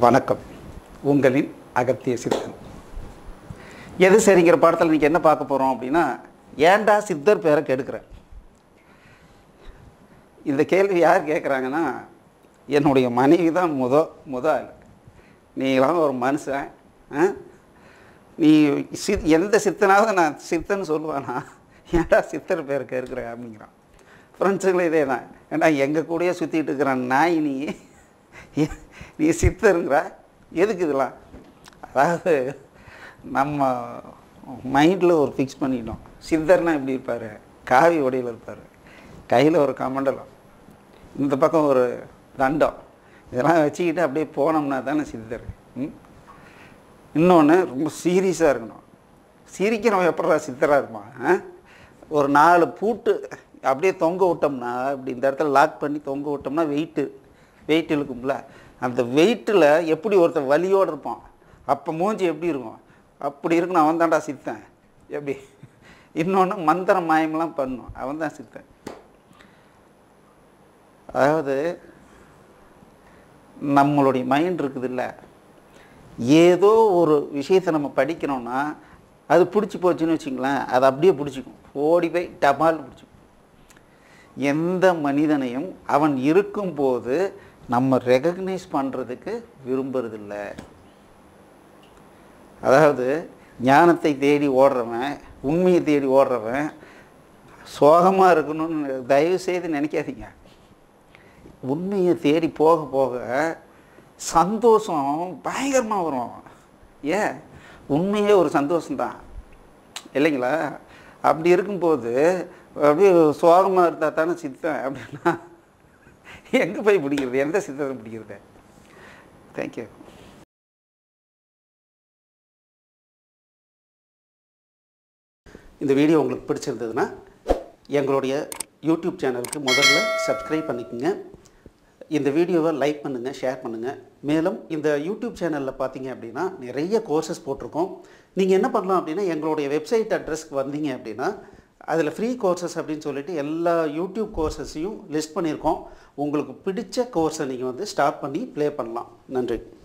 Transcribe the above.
வணக்கம் உங்களின் அகத்திய சித்தன் எது சரிங்கிற பாடத்தில் இன்றைக்கி என்ன பார்க்க போகிறோம் அப்படின்னா ஏன்டா சித்தர் பேரை கெடுக்கிறேன் இந்த கேள்வி யார் கேட்குறாங்கன்னா என்னுடைய மனைவி தான் முத முத ஆள் நீலாம் ஒரு மனுஷன் ஆ? நீ சி எந்த சித்தனாவது நான் சித்தன்னு சொல்லுவானா ஏன்டா சித்தர் பேரை கெடுக்கிறேன் அப்படிங்கிறான் ஃப்ரெண்ட்ஸுங்களும் இதே தான் ஏன்டா எங்கள் கூடயே சுற்றிட்டு இருக்கிறான் நாய் நீ ஏ- நீ சித்தருங்கிற எதுக்கு இதெல்லாம் அதாவது நம்ம மைண்டில் ஒரு ஃபிக்ஸ் பண்ணிட்டோம் சித்தர்னா எப்படி இருப்பார் காவி உடையில் இருப்பார் கையில் ஒரு கமண்டலம் இந்த பக்கம் ஒரு தண்டம் இதெல்லாம் வச்சுக்கிட்டு அப்படியே போனோம்னா தானே சித்தர் ம் இன்னொன்று ரொம்ப சீரியஸாக இருக்கணும் சிரிக்கிறவன் எப்படா சித்தராக இருப்பான் ஆ? ஒரு நாலு பூட்டு அப்படியே தொங்க விட்டோம்னா இப்படி இந்த இடத்துல லாக் பண்ணி தொங்க விட்டோம்னா வெயிட்டு வெயிட் இழுக்கும்ல அந்த வெயிட்டில் எப்படி ஒருத்தன் வலியோடு இருப்பான் அப்போ மூஞ்சி எப்படி இருக்கும் அப்படி இருக்கணும் அவன் தான்டா சித்தன் எப்படி இன்னொன்று மந்திர மாயம்லாம் பண்ணும் அவன் தான் சித்தன் அதாவது நம்மளுடைய மைண்ட் இருக்குதுல்ல ஏதோ ஒரு விஷயத்தை நம்ம படிக்கிறோம்னா அது பிடிச்சி போச்சுன்னு வச்சுங்களேன் அது அப்படியே பிடிச்சிக்கும் ஓடி போய் டபால் பிடிச்சிக்கும் எந்த மனிதனையும் அவன் இருக்கும்போது நம்ம ரெகக்னைஸ் பண்ணுறதுக்கு விரும்புறதில்ல அதாவது ஞானத்தை தேடி ஓடுறவன் உண்மையை தேடி ஓடுறவன் சோகமாக இருக்கணும்னு தயவு செய்து நினைக்காதீங்க உண்மையை தேடி போக போக சந்தோஷம் பயங்கரமாக வரும் ஏன் உண்மையே ஒரு சந்தோஷம்தான் இல்லைங்களா அப்படி இருக்கும்போது அப்படியே சோகமாக இருந்தால் தானே சித்தன் அப்படின்னா எங்கே போய் பிடிக்கிறது எந்த சித்தத்தை பிடிக்கிறது தேங்க்யூ இந்த வீடியோ உங்களுக்கு பிடிச்சிருந்ததுன்னா எங்களுடைய யூடியூப் சேனலுக்கு முதல்ல சப்ஸ்கிரைப் பண்ணிக்கோங்க இந்த வீடியோவை லைக் பண்ணுங்கள் ஷேர் பண்ணுங்கள் மேலும் இந்த யூடியூப் சேனலில் பார்த்தீங்க அப்படின்னா நிறைய கோர்சஸ் போட்டிருக்கோம் நீங்கள் என்ன பண்ணலாம் அப்படின்னா எங்களுடைய வெப்சைட் அட்ரஸ்க்கு வந்தீங்க அப்படின்னா அதில் ஃப்ரீ கோர்சஸ் அப்படின்னு சொல்லிட்டு எல்லா யூடியூப் கோர்சஸையும் லிஸ்ட் பண்ணியிருக்கோம் உங்களுக்கு பிடிச்ச கோர்ஸை நீங்கள் வந்து ஸ்டார்ட் பண்ணி ப்ளே பண்ணலாம் நன்றி